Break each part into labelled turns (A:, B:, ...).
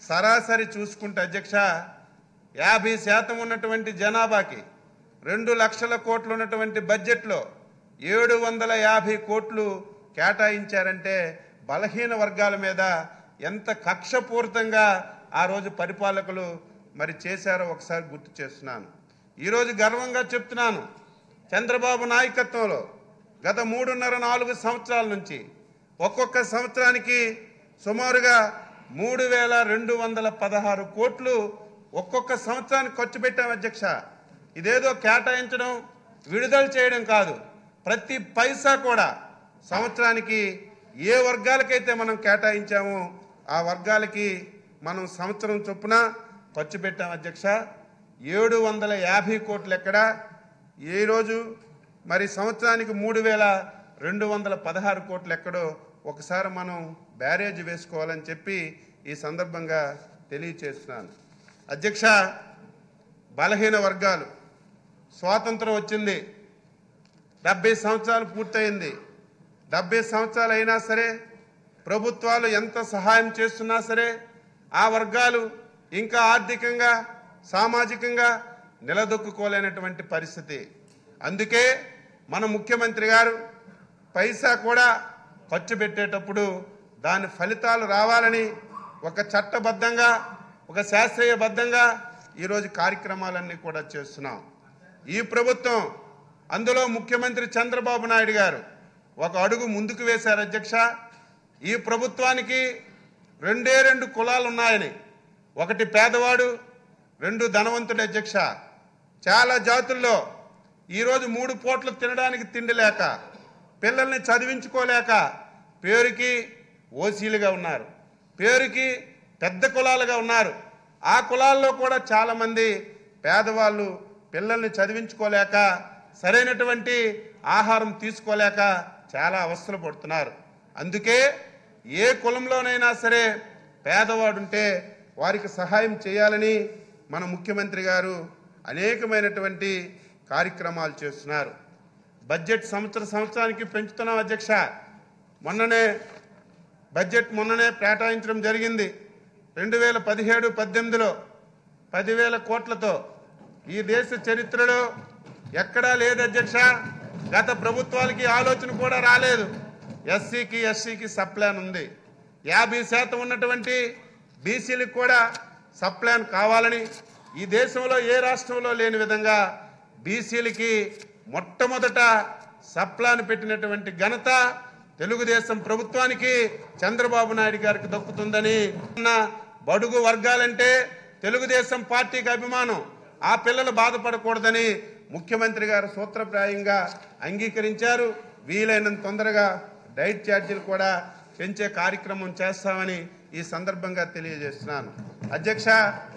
A: సరాసరి చూసుకుంటే అధ్యక్ష యాభై శాతం ఉన్నటువంటి జనాభాకి రెండు లక్షల కోట్లు ఉన్నటువంటి బడ్జెట్లో ఏడు వందల యాభై కోట్లు కేటాయించారంటే బలహీన వర్గాల మీద ఎంత కక్షపూరితంగా ఆ రోజు పరిపాలకులు మరి చేశారో ఒకసారి గుర్తు చేస్తున్నాను ఈరోజు గర్వంగా చెప్తున్నాను చంద్రబాబు నాయకత్వంలో గత మూడున్నర నాలుగు సంవత్సరాల నుంచి ఒక్కొక్క సంవత్సరానికి సుమారుగా మూడు వేల రెండు వందల పదహారు కోట్లు ఒక్కొక్క సంవత్సరానికి ఖర్చు పెట్టాం అధ్యక్ష ఇదేదో కేటాయించడం విడుదల చేయడం కాదు ప్రతి పైసా కూడా సంవత్సరానికి ఏ వర్గాలకైతే మనం కేటాయించామో ఆ వర్గాలకి మనం సంవత్సరం చొప్పున ఖర్చు పెట్టాం అధ్యక్ష ఏడు వందల యాభై కోట్లు ఎక్కడ ఏ రోజు మరి సంవత్సరానికి మూడు వేల రెండు వందల పదహారు కోట్లు ఎక్కడో ఒకసారి మనం బ్యారేజ్ వేసుకోవాలని చెప్పి ఈ సందర్భంగా తెలియచేస్తున్నాను అధ్యక్ష బలహీన వర్గాలు స్వాతంత్రం వచ్చింది డెబ్బై సంవత్సరాలు పూర్తయింది డెబ్బై సంవత్సరాలు అయినా సరే ప్రభుత్వాలు ఎంత సహాయం చేస్తున్నా సరే ఆ వర్గాలు ఇంకా ఆర్థికంగా సామాజికంగా నిలదొక్కుకోలేనటువంటి పరిస్థితి అందుకే మన ముఖ్యమంత్రి గారు పైసా కూడా ఖర్చు పెట్టేటప్పుడు దాని ఫలితాలు రావాలని ఒక చట్టబద్ధంగా ఒక శాస్త్రీయబద్ధంగా ఈరోజు కార్యక్రమాలన్నీ కూడా చేస్తున్నాం ఈ ప్రభుత్వం అందులో ముఖ్యమంత్రి చంద్రబాబు నాయుడు గారు ఒక అడుగు ముందుకు వేశారు అధ్యక్ష ఈ ప్రభుత్వానికి రెండే రెండు కులాలు ఉన్నాయని ఒకటి పేదవాడు రెండు ధనవంతుడు అధ్యక్ష చాలా జాతుల్లో ఈరోజు మూడు పూటలు తినడానికి తిండి లేక పిల్లల్ని చదివించుకోలేక పేరుకి ఓసీలుగా ఉన్నారు పేరుకి పెద్ద కులాలుగా ఉన్నారు ఆ కులాల్లో కూడా చాలామంది పేదవాళ్ళు పిల్లల్ని చదివించుకోలేక సరైనటువంటి ఆహారం తీసుకోలేక చాలా అవస్థలు పడుతున్నారు అందుకే ఏ కులంలోనైనా సరే పేదవాడుంటే వారికి సహాయం చేయాలని మన ముఖ్యమంత్రి గారు అనేకమైనటువంటి కార్యక్రమాలు చేస్తున్నారు బడ్జెట్ సంవత్సర సంవత్సరానికి పెంచుతున్నాం అధ్యక్ష మొన్ననే బడ్జెట్ మొన్ననే కేటాయించడం జరిగింది రెండు వేల పదిహేడు పద్దెనిమిదిలో పదివేల కోట్లతో ఈ దేశ చరిత్రలో ఎక్కడా లేదు అధ్యక్ష గత ప్రభుత్వాలకి ఆలోచన కూడా రాలేదు ఎస్సీకి ఎస్సీకి సప్లాన్ ఉంది యాభై శాతం ఉన్నటువంటి బీసీలకు కూడా సప్లాన్ కావాలని ఈ దేశంలో ఏ రాష్ట్రంలో లేని విధంగా బీసీలకి మొట్టమొదట సప్లాన్ పెట్టినటువంటి ఘనత తెలుగుదేశం ప్రభుత్వానికి చంద్రబాబు నాయుడు గారికి దక్కుతుందని ఉన్న బడుగు వర్గాలంటే తెలుగుదేశం పార్టీకి అభిమానం ఆ పిల్లలు బాధపడకూడదని ముఖ్యమంత్రి గారు సూత్రప్రాయంగా అంగీకరించారు వీలైనంత తొందరగా డైట్ ఛార్జీలు కూడా పెంచే కార్యక్రమం చేస్తామని ఈ సందర్భంగా తెలియజేస్తున్నాను అధ్యక్ష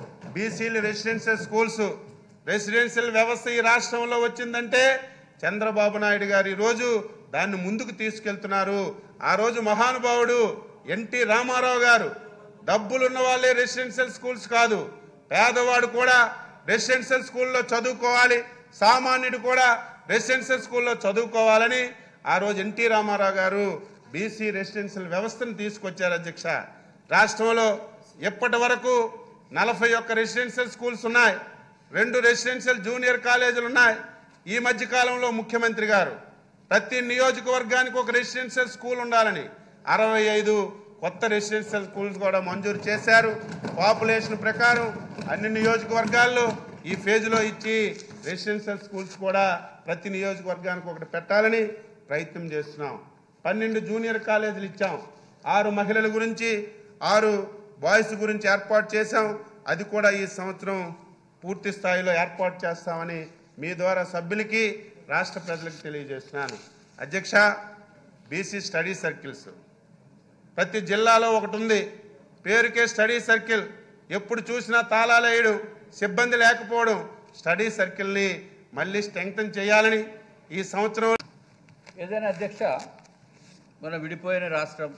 A: బీసీలు రెసిడెన్షియల్ స్కూల్స్ రెసిడెన్షియల్ వ్యవస్థ ఈ రాష్ట్రంలో వచ్చిందంటే చంద్రబాబు నాయుడు గారు ఈరోజు దాన్ని ముందుకు తీసుకెళ్తున్నారు ఆ రోజు మహానుభావుడు ఎన్టీ రామారావు గారు డబ్బులున్న వాళ్ళే రెసిడెన్షియల్ స్కూల్స్ కాదు పేదవాడు కూడా రెసిడెన్షియల్ స్కూల్లో చదువుకోవాలి సామాన్యుడు కూడా రెసిడెన్షియల్ స్కూల్లో చదువుకోవాలని ఆ రోజు ఎన్టీ రామారావు గారు బీసీ రెసిడెన్షియల్ వ్యవస్థను తీసుకొచ్చారు అధ్యక్ష రాష్ట్రంలో ఇప్పటి వరకు నలభై ఒక్క రెసిడెన్షియల్ స్కూల్స్ ఉన్నాయి రెండు రెసిడెన్షియల్ జూనియర్ కాలేజీలు ఉన్నాయి ఈ మధ్య కాలంలో ముఖ్యమంత్రి గారు ప్రతి నియోజకవర్గానికి ఒక రెసిడెన్షియల్ స్కూల్ ఉండాలని అరవై ఐదు కొత్త రెసిడెన్షియల్ స్కూల్స్ కూడా మంజూరు చేశారు పాపులేషన్ ప్రకారం అన్ని నియోజకవర్గాల్లో ఈ ఫేజ్లో ఇచ్చి రెసిడెన్షియల్ స్కూల్స్ కూడా ప్రతి నియోజకవర్గానికి ఒకటి పెట్టాలని ప్రయత్నం చేస్తున్నాం పన్నెండు జూనియర్ కాలేజీలు ఇచ్చాం ఆరు మహిళల గురించి ఆరు బాయ్స్ గురించి ఏర్పాటు చేశాం అది కూడా ఈ సంవత్సరం పూర్తి స్థాయిలో ఏర్పాటు చేస్తామని మీ ద్వారా సభ్యులకి రాష్ట్ర ప్రజలకు తెలియజేస్తున్నాను అధ్యక్ష బీసీ స్టడీ సర్కిల్స్ ప్రతి జిల్లాలో ఒకటి ఉంది పేరుకే స్టడీ సర్కిల్ ఎప్పుడు చూసినా తాళాలు వేయడం సిబ్బంది లేకపోవడం స్టడీ సర్కిల్ని మళ్ళీ స్ట్రెంగ్తన్ చేయాలని ఈ సంవత్సరం
B: ఏదైనా అధ్యక్ష మన విడిపోయిన రాష్ట్రం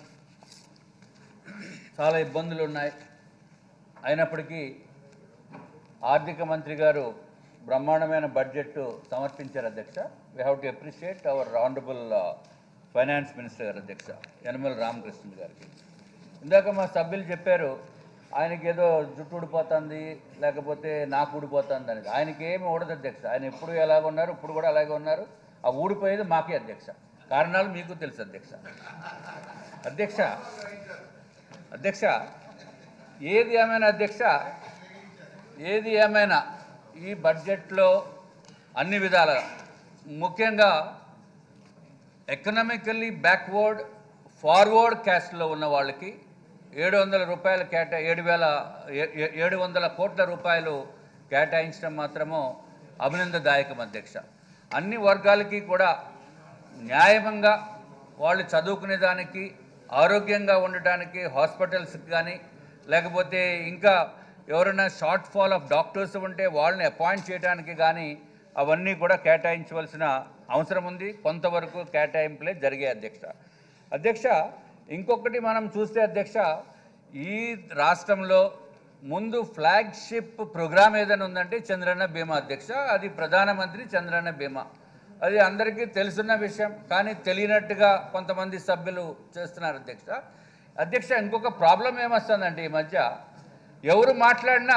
B: చాలా ఇబ్బందులు ఉన్నాయి అయినప్పటికీ ఆర్థిక మంత్రి గారు బ్రహ్మాండమైన బడ్జెట్ సమర్పించారు అధ్యక్ష we have to appreciate our honourable finance minister గారు అధ్యక్ష యనమల రామకృష్ణ గారికి ఇందాక మా సభ్యులు చెప్పారు ఆయనకి ఏదో జుట్టు ఊడిపోతుంది లేకపోతే నాకు ఊడిపోతుంది అనేది ఆయనకి ఏమి ఊడదు అధ్యక్ష ఆయన ఎప్పుడు ఎలాగ ఉన్నారు ఇప్పుడు కూడా అలాగే ఉన్నారు ఆ ఊడిపోయేది మాకే అధ్యక్ష కారణాలు మీకు తెలుసు అధ్యక్ష అధ్యక్ష అధ్యక్ష ఏది ఏమైనా అధ్యక్ష ఏది ఏమైనా ఈ బడ్జెట్లో అన్ని విధాలుగా ముఖ్యంగా ఎకనామికల్లీ బ్యాక్వర్డ్ ఫార్వర్డ్ క్యాస్ట్లో ఉన్న వాళ్ళకి ఏడు వందల రూపాయలు కేటా ఏడు వేల ఏ- ఏ- ఏడు వందల కోట్ల రూపాయలు కేటాయించడం మాత్రము అభినందదాయకం అధ్యక్ష అన్ని వర్గాలకి కూడా న్యాయంగా వాళ్ళు చదువుకునే దానికి ఆరోగ్యంగా ఉండటానికి హాస్పిటల్స్కి కానీ లేకపోతే ఇంకా ఎవరైనా షార్ట్ ఫాల్ ఆఫ్ డాక్టర్స్ ఉంటే వాళ్ళని అపాయింట్ చేయడానికి కానీ అవన్నీ కూడా కేటాయించవలసిన అవసరం ఉంది కొంతవరకు కేటాయింపులే జరిగాయి అధ్యక్ష అధ్యక్ష ఇంకొకటి మనం చూస్తే అధ్యక్ష ఈ రాష్ట్రంలో ముందు ఫ్లాగ్షిప్ ప్రోగ్రామ్ ఏదైనా ఉందంటే చంద్రన్న బీమా అధ్యక్ష అది ప్రధానమంత్రి చంద్రన్న బీమా అది అందరికీ తెలుసున్న విషయం కానీ తెలియనట్టుగా కొంతమంది సభ్యులు చేస్తున్నారు అధ్యక్ష అధ్యక్ష ఇంకొక ప్రాబ్లం ఏమొస్తుందంటే ఈ మధ్య ఎవరు మాట్లాడినా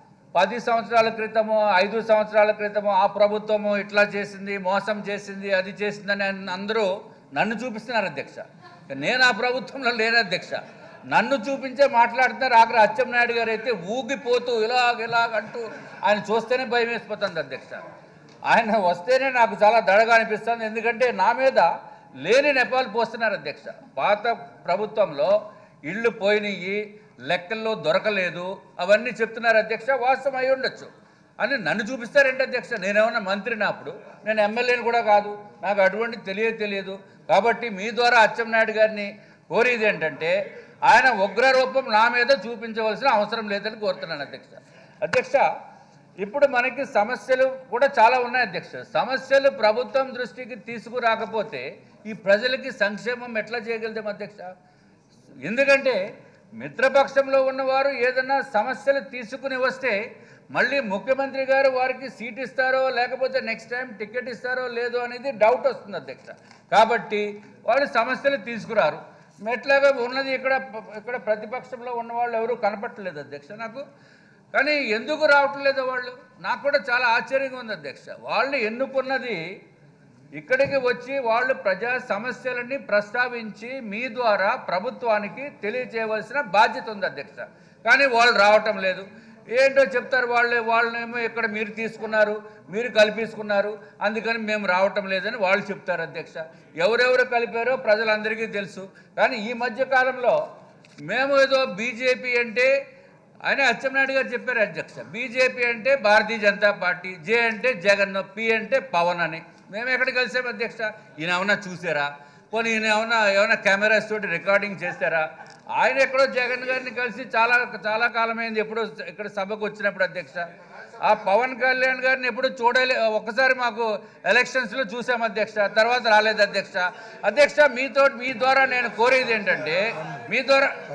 B: పది సంవత్సరాల క్రితము ఐదు సంవత్సరాల క్రితము ఆ ప్రభుత్వము ఇట్లా చేసింది మోసం చేసింది అది చేసిందని అన్- అందరూ నన్ను చూపిస్తున్నారు అధ్యక్ష నేను ఆ ప్రభుత్వంలో లేను అధ్యక్ష నన్ను చూపించే మాట్లాడుతున్నారు ఆఖరి అచ్చెన్నాయుడు గారు అయితే ఊగిపోతూ ఇలాగ ఇలాగ అంటూ ఆయన చూస్తేనే భయం వేసిపోతుంది అధ్యక్ష ఆయన వస్తేనే నాకు చాలా దడగా అనిపిస్తుంది ఎందుకంటే నా మీద లేని నెపాలు పోస్తున్నారు అధ్యక్ష పాత ప్రభుత్వంలో ఇళ్ళు పోయినాయి లెక్కల్లో దొరకలేదు అవన్నీ చెప్తున్నారు అధ్యక్ష వాస్తవం అయి ఉండొచ్చు అని నన్ను చూపిస్తారేంటి అధ్యక్ష నేనేమన్నా మంత్రిని అప్పుడు నేను ఎమ్మెల్యేని కూడా కాదు నాకు అటువంటి తెలియదు తెలియదు కాబట్టి మీ ద్వారా అచ్చెన్నాయుడు గారిని కోరేది ఏంటంటే ఆయన ఉగ్ర రూపం నా మీద చూపించవలసిన అవసరం లేదని కోరుతున్నాను అధ్యక్ష అధ్యక్ష ఇప్పుడు మనకి సమస్యలు కూడా చాలా ఉన్నాయి అధ్యక్ష సమస్యలు ప్రభుత్వం దృష్టికి తీసుకురాకపోతే ఈ ప్రజలకి సంక్షేమం ఎట్లా చేయగలుగుతాం అధ్యక్ష ఎందుకంటే మిత్రపక్షంలో ఉన్నవారు ఏదైనా సమస్యలు తీసుకుని వస్తే మళ్ళీ ముఖ్యమంత్రి గారు వారికి సీట్ ఇస్తారో లేకపోతే నెక్స్ట్ టైం టికెట్ ఇస్తారో లేదో అనేది డౌట్ వస్తుంది అధ్యక్ష కాబట్టి వాళ్ళు సమస్యలు తీసుకురారు మెట్లాగా ఉన్నది ఇక్కడ ఇక్కడ ప్రతిపక్షంలో ఉన్న వాళ్ళు ఎవరు కనపట్టలేదు అధ్యక్ష నాకు కానీ ఎందుకు రావట్లేదు వాళ్ళు నాకు కూడా చాలా ఆశ్చర్యంగా ఉంది అధ్యక్ష వాళ్ళు ఎన్నుకున్నది ఇక్కడికి వచ్చి వాళ్ళు ప్రజా సమస్యలన్నీ ప్రస్తావించి మీ ద్వారా ప్రభుత్వానికి తెలియజేయవలసిన బాధ్యత ఉంది అధ్యక్ష కానీ వాళ్ళు రావటం లేదు ఏంటో చెప్తారు వాళ్ళే వాళ్ళనేమో ఇక్కడ మీరు తీసుకున్నారు మీరు కల్పించుకున్నారు అందుకని మేము రావటం లేదని వాళ్ళు చెప్తారు అధ్యక్ష ఎవరెవరు కలిపారో ప్రజలందరికీ తెలుసు కానీ ఈ మధ్య కాలంలో మేము ఏదో బీజేపీ అంటే ఆయన అచ్చెన్నాయుడు గారు చెప్పారు అధ్యక్ష బీజేపీ అంటే భారతీయ జనతా పార్టీ జే అంటే జగన్ పి అంటే పవన్ అని మేము ఎక్కడ కలిసాం అధ్యక్ష ఈయన ఏమన్నా చూసారా పోనీ ఈయన ఏమన్నా ఏమైనా కెమెరాస్ తోటి రికార్డింగ్ చేస్తారా ఆయన ఎక్కడో జగన్ గారిని కలిసి చాలా చాలా కాలమైంది ఎప్పుడో ఇక్కడ సభకు వచ్చినప్పుడు అధ్యక్ష ఆ పవన్ కళ్యాణ్ గారిని ఎప్పుడు చూడలే ఒక్కసారి మాకు ఎలక్షన్స్లో చూసాం అధ్యక్ష తర్వాత రాలేదు అధ్యక్ష అధ్యక్ష మీతో మీ ద్వారా నేను కోరేది ఏంటంటే మీ ద్వారా